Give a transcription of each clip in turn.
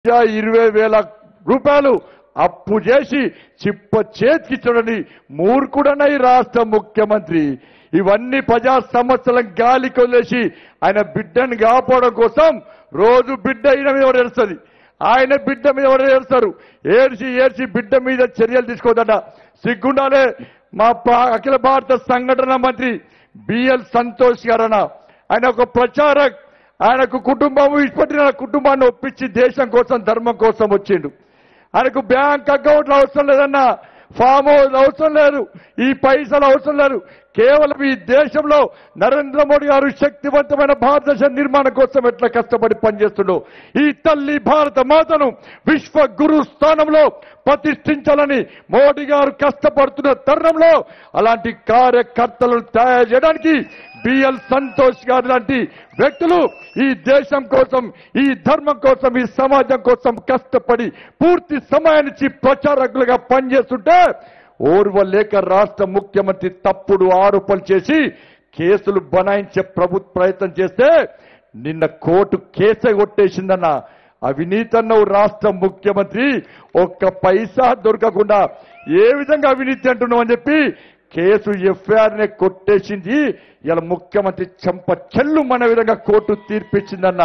లక్ష ఇరవై వేల రూపాయలు అప్పు చేసి చిప్ప చేతికిచ్చడని మూర్ఖుడన ఈ రాష్ట్ర ముఖ్యమంత్రి ఇవన్నీ ప్రజా సమస్యలను గాలికి వదిలేసి ఆయన బిడ్డను కాపాడడం కోసం రోజు బిడ్డ ఈయన మీద ఎవరు ఏడుస్తుంది ఆయన బిడ్డ మీద ఎవరు ఏడుస్తారు ఏడ్చి ఏడ్చి బిడ్డ మీద చర్యలు తీసుకోదట సిగ్గుండాలే మా పా- అఖిల భారత సంఘటన మంత్రి బిఎల్ సంతోష్ గారన్న ఆయన ఒక ప్రచారక్ ఆయనకు కుటుంబం ఇప్పటిన కుటుంబాన్ని ఒప్పించి దేశం కోసం ధర్మం కోసం వచ్చిండు ఆయనకు బ్యాంక్ అకౌంట్లు అవసరం లేదన్నా ఫామ్ హౌస్ అవసరం లేదు ఈ పైసలు అవసరం లేదు కేవలం ఈ దేశంలో నరేంద్ర మోడీ గారు శక్తివంతమైన భారతదేశ నిర్మాణం కోసం ఎట్లా కష్టపడి పనిచేస్తుండో ఈ తల్లి భారత మాతను విశ్వ గురు స్థానంలో ప్రతిష్ఠించాలని మోడీ గారు కష్టపడుతున్న తరుణంలో అలాంటి కార్యకర్తలను తయారు చేయడానికి బిఎల్ సంతోష్ గారు లాంటి వ్యక్తులు ఈ దేశం కోసం ఈ ధర్మం కోసం ఈ సమాజం కోసం కష్టపడి పూర్తి సమయానికి ప్రచారకులుగా పనిచేస్తుంటే ఓర్వలేక రాష్ట్ర ముఖ్యమంత్రి తప్పుడు ఆరోపణలు చేసి కేసులు బనాయించే ప్రభుత్వ ప్రయత్నం చేస్తే నిన్న కోర్టు కేసే కొట్టేసిందన్న అవినీతన్న రాష్ట్ర ముఖ్యమంత్రి ఒక్క పైసా దొరకకుండా ఏ విధంగా అవినీతి అంటున్నావు అని చెప్పి కేసు ఎఫ్ఐఆర్ నే కొట్టేసింది ఇలా ముఖ్యమంత్రి చెంప చెల్లు మన విధంగా కోర్టు తీర్పిచ్చిందన్న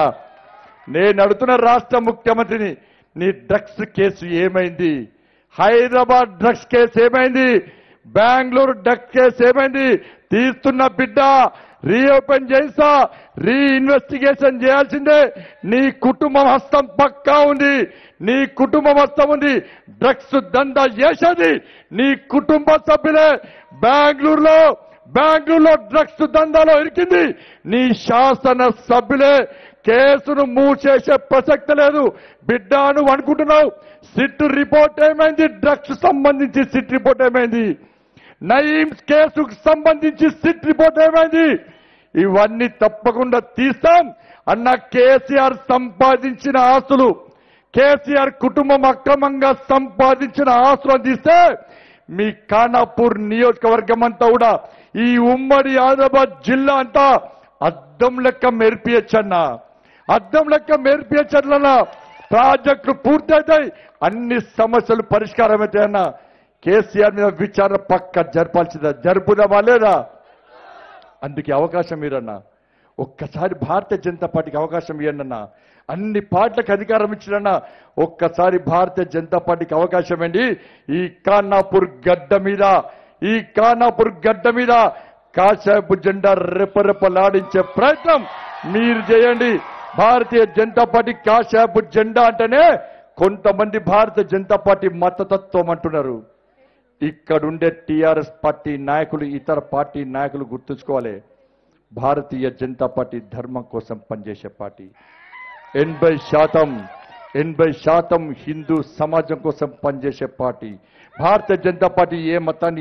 నేను అడుగుతున్న రాష్ట్ర ముఖ్యమంత్రిని నీ డ్రగ్స్ కేసు ఏమైంది హైదరాబాద్ డ్రగ్స్ కేసు ఏమైంది బెంగళూరు డ్రగ్స్ కేసు ఏమైంది తీస్తున్న బిడ్డ రీఓపెన్ చేసా రీ ఇన్వెస్టిగేషన్ చేయాల్సిందే నీ కుటుంబం హస్తం పక్కా ఉంది నీ కుటుంబం హస్తం ఉంది డ్రగ్స్ దందా చేసేది నీ కుటుంబ సభ్యులే బెంగళూరులో బెంగళూరులో డ్రగ్స్ దందాలో ఇరికింది నీ శాసన సభ్యులే కేసును మూసేసే ప్రసక్తి లేదు బిడ్డ నువ్వు అనుకుంటున్నావు సిట్ రిపోర్ట్ ఏమైంది డ్రగ్స్ సంబంధించి సిట్ రిపోర్ట్ ఏమైంది నయీం కేసుకు సంబంధించి సిట్ రిపోర్ట్ ఏమైంది ఇవన్నీ తప్పకుండా తీస్తాం అన్న కేసీఆర్ సంపాదించిన ఆస్తులు కేసీఆర్ కుటుంబం అక్రమంగా సంపాదించిన ఆస్తులను తీస్తే మీ ఖానాపూర్ నియోజకవర్గం అంతా కూడా ఈ ఉమ్మడి ఆదిలాబాద్ జిల్లా అంతా అద్దం లెక్క మెరిపియచ్చన్నా అద్దం లెక్క మెరిపియచ్చట్లన్నా ప్రాజెక్టులు పూర్తయితాయి అన్ని సమస్యలు పరిష్కారం అవుతాయన్నా కేసీఆర్ మీద విచారణ పక్క జరపాల్సిందా జరుపుదామా లేదా అందుకే అవకాశం మీరన్నా ఒక్కసారి భారతీయ జనతా పార్టీకి అవకాశం ఇవ్వండి అన్న అన్ని పార్టీలకు అధికారం ఇచ్చినన్నా ఒక్కసారి భారతీయ జనతా పార్టీకి అవకాశం ఇవ్వండి ఈ ఖానాపూర్ గడ్డ మీద ఈ ఖానాపూర్ గడ్డ మీద కాశాపు జెండా రెపరెపలాడించే ప్రయత్నం మీరు చేయండి భారతీయ జనతా పార్టీ కాశాపు జెండా అంటేనే కొంతమంది భారతీయ జనతా పార్టీ మతతత్వం అంటున్నారు ఇక్కడుండే టిఆర్ఎస్ పార్టీ నాయకులు ఇతర పార్టీ నాయకులు గుర్తుంచుకోవాలి భారతీయ జనతా పార్టీ ధర్మం కోసం పనిచేసే పార్టీ ఎనభై శాతం ఎనభై శాతం హిందూ సమాజం కోసం పనిచేసే పార్టీ భారతీయ జనతా పార్టీ ఏ మతాన్ని